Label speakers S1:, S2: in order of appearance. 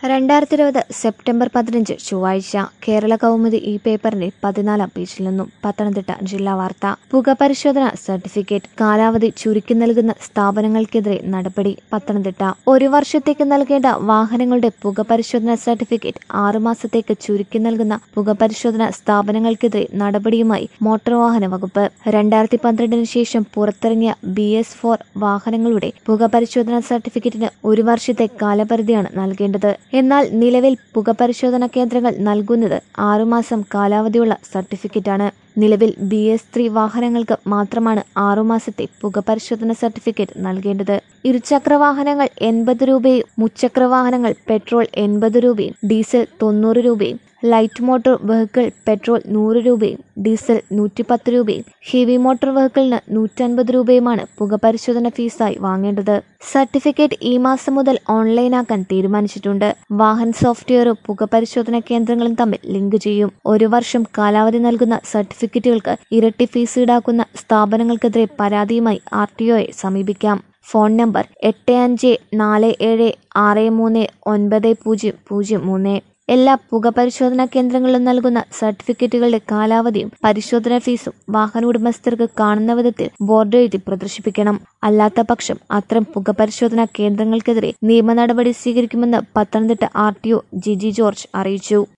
S1: രണ്ടായിരത്തി ഇരുപത് സെപ്റ്റംബർ പതിനഞ്ച് ചൊവ്വാഴ്ച കേരള കൗമുദി ഈ പേപ്പറിന്റെ പതിനാലാം പേജിൽ നിന്നും പത്തനംതിട്ട ജില്ലാ വാർത്ത പുകപരിശോധന സർട്ടിഫിക്കറ്റ് കാലാവധി ചുരുക്കി നൽകുന്ന സ്ഥാപനങ്ങൾക്കെതിരെ നടപടി പത്തനംതിട്ട ഒരു വർഷത്തേക്ക് നൽകേണ്ട വാഹനങ്ങളുടെ പുകപരിശോധന സർട്ടിഫിക്കറ്റ് ആറുമാസത്തേക്ക് ചുരുക്കി നൽകുന്ന പുകപരിശോധന സ്ഥാപനങ്ങൾക്കെതിരെ നടപടിയുമായി മോട്ടോർ വാഹന വകുപ്പ് രണ്ടായിരത്തി പന്ത്രണ്ടിന് ശേഷം പുറത്തിറങ്ങിയ ബി എസ് ഫോർ വാഹനങ്ങളുടെ പുകപരിശോധന സർട്ടിഫിക്കറ്റിന് ഒരു വർഷത്തെ കാലപരിധിയാണ് നൽകേണ്ടത് എന്നാൽ നിലവിൽ പുകപരിശോധന കേന്ദ്രങ്ങൾ നൽകുന്നത് ആറുമാസം കാലാവധിയുള്ള സർട്ടിഫിക്കറ്റാണ് നിലവിൽ ബി എസ് ത്രീ വാഹനങ്ങൾക്ക് മാത്രമാണ് ആറുമാസത്തെ പുകപരിശോധന സർട്ടിഫിക്കറ്റ് നൽകേണ്ടത് ഇരുചക്ര വാഹനങ്ങൾ എൺപത് രൂപയും മുച്ചക്ര വാഹനങ്ങൾ പെട്രോൾ എൺപത് രൂപയും ഡീസൽ തൊണ്ണൂറ് രൂപയും ലൈറ്റ് മോട്ടോർ വെഹിക്കിൾ പെട്രോൾ നൂറ് രൂപയും ഡീസൽ നൂറ്റിപ്പത്ത് രൂപയും ഹെവി മോട്ടോർ വെഹിക്കിളിന് നൂറ്റൻപത് രൂപയുമാണ് പുകപരിശോധന ഫീസായി വാങ്ങേണ്ടത് സർട്ടിഫിക്കറ്റ് ഈ മാസം മുതൽ ഓൺലൈനാക്കാൻ തീരുമാനിച്ചിട്ടുണ്ട് വാഹൻ സോഫ്റ്റ്വെയറും പുകപരിശോധന കേന്ദ്രങ്ങളും തമ്മിൽ ലിങ്ക് ചെയ്യും ഒരു വർഷം കാലാവധി നൽകുന്ന സർട്ടിഫിക്കറ്റുകൾക്ക് ഇരട്ടി ഫീസ് ഈടാക്കുന്ന സ്ഥാപനങ്ങൾക്കെതിരെ പരാതിയുമായി ആർ ടി ഒയെ സമീപിക്കാം ഫോൺ നമ്പർ എട്ട് അഞ്ച് നാല് ഏഴ് ആറ് മൂന്ന് ഒൻപത് പൂജ്യം പൂജ്യം മൂന്ന് എല്ലാ പുകപരിശോധനാ കേന്ദ്രങ്ങളിലും നൽകുന്ന സർട്ടിഫിക്കറ്റുകളുടെ കാലാവധിയും പരിശോധനാ ഫീസും വാഹന ഉടമസ്ഥർക്ക് കാണുന്ന വിധത്തിൽ ബോർഡ് എഴുതി പ്രദർശിപ്പിക്കണം അല്ലാത്ത പക്ഷം അത്തരം പുകപരിശോധനാ കേന്ദ്രങ്ങൾക്കെതിരെ നിയമ നടപടി സ്വീകരിക്കുമെന്ന് Pathanamthitta R T O Jiji George അറിയിച്ചു